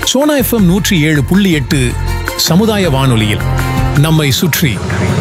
Sona FM நூற்றி ஏழு புள்ளி எட்டு சமுதாய வானொலியில் நம்மை சுற்றி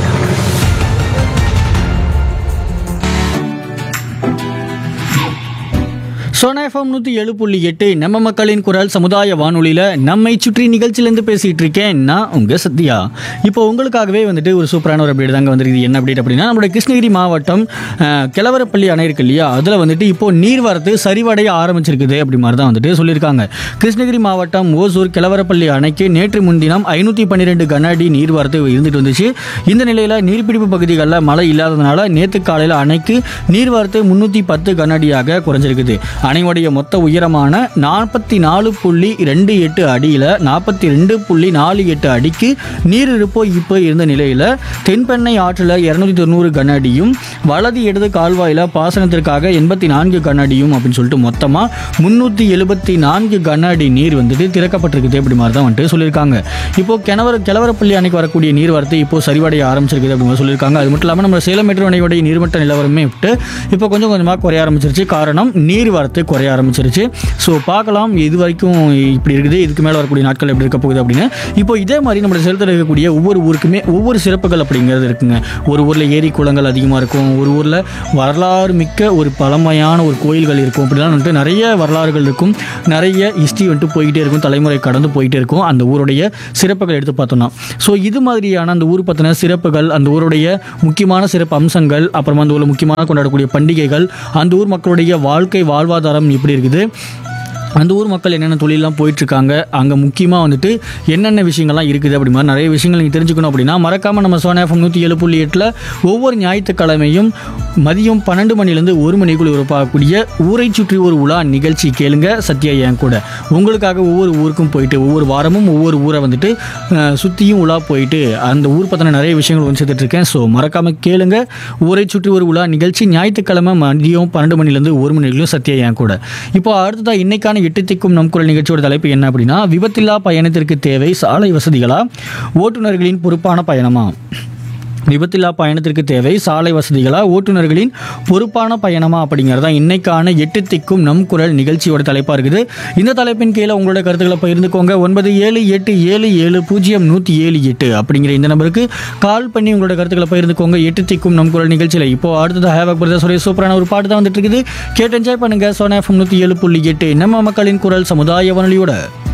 சோனா எஃப்எம் நூற்றி ஏழு புள்ளி எட்டு நம்ம மக்களின் குரல் சமுதாய வானொலியில் நம்மை சுற்றி நிகழ்ச்சியிலேருந்து பேசிகிட்டு இருக்கேன் நான் உங்கள் சத்யா இப்போ உங்களுக்காகவே வந்துட்டு ஒரு சூப்பரான ஒரு அப்டேட் தாங்க வந்திருக்குது என்ன அப்டேட் அப்படின்னா நம்மளுடைய கிருஷ்ணகிரி மாவட்டம் அஹ், கிழவரப்பள்ளி அணை இருக்கு இல்லையா அதில் வந்துட்டு இப்போ நீர்வரத்து சரிவடைய ஆரம்பிச்சிருக்குது அப்படி மாதிரி தான் வந்துட்டு சொல்லியிருக்காங்க கிருஷ்ணகிரி மாவட்டம் ஓசூர் கிழவரப்பள்ளி அணைக்கு நேற்று முன்தினம் ஐநூற்றி பன்னிரெண்டு கன அடி நீர்வரத்து இருந்துட்டு வந்துச்சு இந்த நிலையில் நீர்பிடிப்பு பகுதிகளில் மழை இல்லாததுனால நேற்று காலையில் அணைக்கு நீர்வரத்து முன்னூற்றி பத்து கனஅடியாக குறைஞ்சிருக்குது அணையுடைய மொத்த உயரமான நாற்பத்தி நாலு புள்ளி ரெண்டு எட்டு அடியில் நாற்பத்தி ரெண்டு புள்ளி நாலு எட்டு அடிக்கு நீர் இருப்போ இப்போ இருந்த நிலையில் தென்பெண்ணை ஆற்றில் இரநூத்தி தொண்ணூறு கன அடியும் வலது இடது கால்வாயில் பாசனத்திற்காக எண்பத்தி நான்கு கன அடியும் அப்படின்னு சொல்லிட்டு மொத்தமாக முந்நூற்றி எழுபத்தி நான்கு கன அடி நீர் வந்துட்டு திறக்கப்பட்டிருக்குது அப்படி மாதிரி தான் வந்துட்டு சொல்லியிருக்காங்க இப்போ கிணவர கிழவரப்பள்ளி அணைக்கு வரக்கூடிய நீர் வரத்து இப்போ சரிவடைய ஆரம்பிச்சிருக்குது அப்படின்னு சொல்லியிருக்காங்க அது மட்டும் இல்லாமல் நம்ம சேலம் மெட்ரோ அணையுடைய நீர்மட்ட நிலவரமே விட்டு இப்போ கொஞ்சம் கொஞ்சமாக குறைய ஆரம்பிச்சிருச்சு காரணம் நீர் வரத்து குறைய ஆரம்பிச்சிருச்சு ஸோ பார்க்கலாம் இது வரைக்கும் இப்படி இருக்குது இதுக்கு மேலே வரக்கூடிய நாட்கள் எப்படி இருக்க போகுது அப்படின்னு இப்போ இதே மாதிரி நம்ம சேலத்தில் இருக்கக்கூடிய ஒவ்வொரு ஊருக்குமே ஒவ்வொரு சிறப்புகள் அப்படிங்கிறது இருக்குங்க ஒரு ஊரில் ஏரி குளங்கள் அதிகமாக இருக்கும் ஒரு ஊரில் வரலாறு மிக்க ஒரு பழமையான ஒரு கோயில்கள் இருக்கும் அப்படிலாம் வந்துட்டு நிறைய வரலாறுகள் இருக்கும் நிறைய ஹிஸ்ட்ரி வந்துட்டு போய்கிட்டே இருக்கும் தலைமுறை கடந்து போயிட்டே இருக்கும் அந்த ஊருடைய சிறப்புகள் எடுத்து பார்த்தோம்னா ஸோ இது மாதிரியான அந்த ஊர் பற்றின சிறப்புகள் அந்த ஊருடைய முக்கியமான சிறப்பு அம்சங்கள் அப்புறமா அந்த ஊரில் முக்கியமான கொண்டாடக்கூடிய பண்டிகைகள் அந்த ஊர் மக்களுடைய வாழ்க்கை வாழ்வாதாரம் எப்படி இருக்குது அந்த ஊர் மக்கள் என்னென்ன தொழிலெலாம் போயிட்டுருக்காங்க அங்கே முக்கியமாக வந்துட்டு என்னென்ன விஷயங்கள்லாம் இருக்குது அப்படி மாதிரி நிறைய விஷயங்கள் நீங்கள் தெரிஞ்சுக்கணும் அப்படின்னா மறக்காமல் நம்ம சோனா எஃப்எம் நூற்றி ஏழு புள்ளி எட்டில் ஒவ்வொரு ஞாயிற்றுக்கிழமையும் மதியம் பன்னெண்டு மணிலேருந்து ஒரு மணிக்குள் உருப்பாகக்கூடிய ஊரை சுற்றி ஒரு உலா நிகழ்ச்சி கேளுங்க சத்யா என் கூட உங்களுக்காக ஒவ்வொரு ஊருக்கும் போயிட்டு ஒவ்வொரு வாரமும் ஒவ்வொரு ஊரை வந்துட்டு அஹ், சுற்றியும் உலா போயிட்டு அந்த ஊர் பற்றின நிறைய விஷயங்கள் வந்து சேர்த்துட்டு இருக்கேன் ஸோ மறக்காமல் கேளுங்க ஊரை சுற்றி ஒரு உலா நிகழ்ச்சி ஞாயிற்றுக்கிழமை மதியம் பன்னெண்டு மணிலேருந்து ஒரு மணிக்குள்ளும் சத்யா என் கூட இப்போ அடுத்ததாக இன்னைக்கான எட்டு திக்கும் நம் குரல் நிகழ்ச்சியோட தலைப்பு என்ன அப்படின்னா விபத்தில்லா பயணத்திற்கு தேவை சாலை வசதிகளா ஓட்டுநர்களின் பொறுப்பான பயணமா விபத்தில்லா பயணத்திற்கு தேவை சாலை வசதிகளா ஓட்டுநர்களின் பொறுப்பான பயணமா அப்படிங்கிறதா இன்னைக்கான எட்டு திக்கும் நம் குரல் நிகழ்ச்சியோட தலைப்பாக இருக்குது இந்த தலைப்பின் கீழே உங்களோட கருத்துக்களை பகிர்ந்துக்கோங்க ஒன்பது ஏழு எட்டு ஏழு ஏழு பூஜ்ஜியம் நூற்றி ஏழு எட்டு அப்படிங்கிற இந்த நம்பருக்கு கால் பண்ணி உங்களோட கருத்துக்களை பகிர்ந்துக்கோங்க எட்டு திக்கும் நம் குரல் நிகழ்ச்சியில் இப்போ அடுத்தது ஹேவக் பிரதர்ஸோடைய சூப்பரான ஒரு பாட்டு தான் வந்துட்டு இருக்குது கேட்டு என்ஜாய் பண்ணுங்க சோனா எஃப்எம் நூற்றி ஏழு புள்ளி எட்டு நம்ம மக்களின் குரல் சமுதாய வானொலியோட